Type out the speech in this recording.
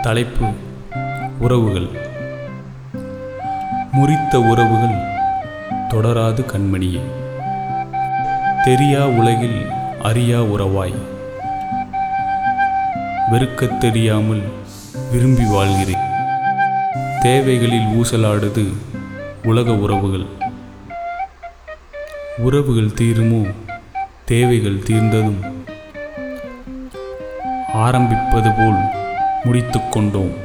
தலைப்பு உறவுகள் முறித்த உறவுகள் தொடராது கண்மணியே தெரியா உலகில் அறியா உறவாய் வெறுக்கத் தெரியாமல் விரும்பி வாழ்கிறேன் தேவைகளில் ஊசலாடுது உலக உறவுகள் உறவுகள் தீருமோ தேவைகள் தீர்ந்ததும் ஆரம்பிப்பது போல் முடித்து கொண்டோம்